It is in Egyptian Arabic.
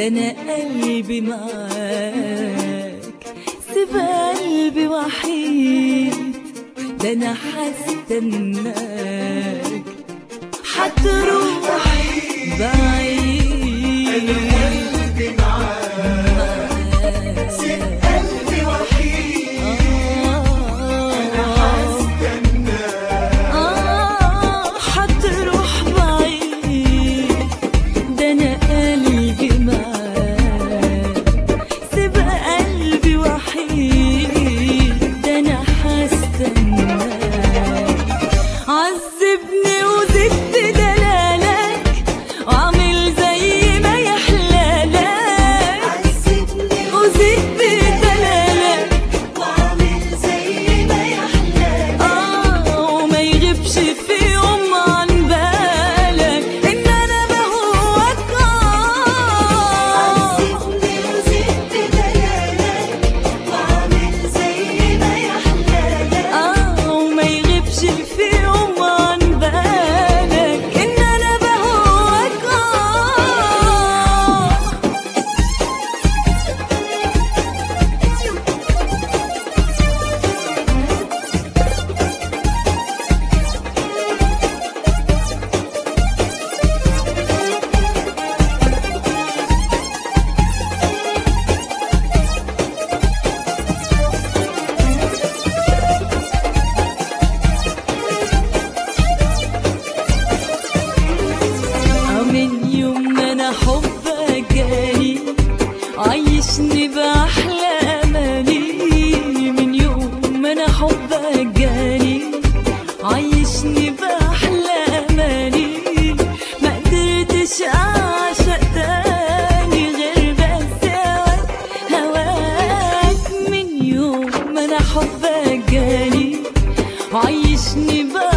ده انا قلبي معاك سيب قلبي وحيد ده انا هستناك هتروح بعيد آه هتروح بعيد ده انا قلبي معاك سيب قلبي وحيد ده انا هستناك عذبني وزدت دلالك واعمل زي ما يحلالك عذبني وزدت دلالك واعمل زي ما يحلالك آه وما يغيبش في يوم عن بالك إن أنا بهواك آه عذبني وزدت دلالك واعمل زي ما يحلالك آه وما يغيبش في يوم عن بالك إن أنا بهواك آه من يوم ما انا حبك جاني عايشني باحلى اماني من يوم ما انا حبك جاني عايشني باحلى اماني ما قدرتش اعشق تاني غير بس هواك هواك من يوم ما انا حبك جاني عايشني بقى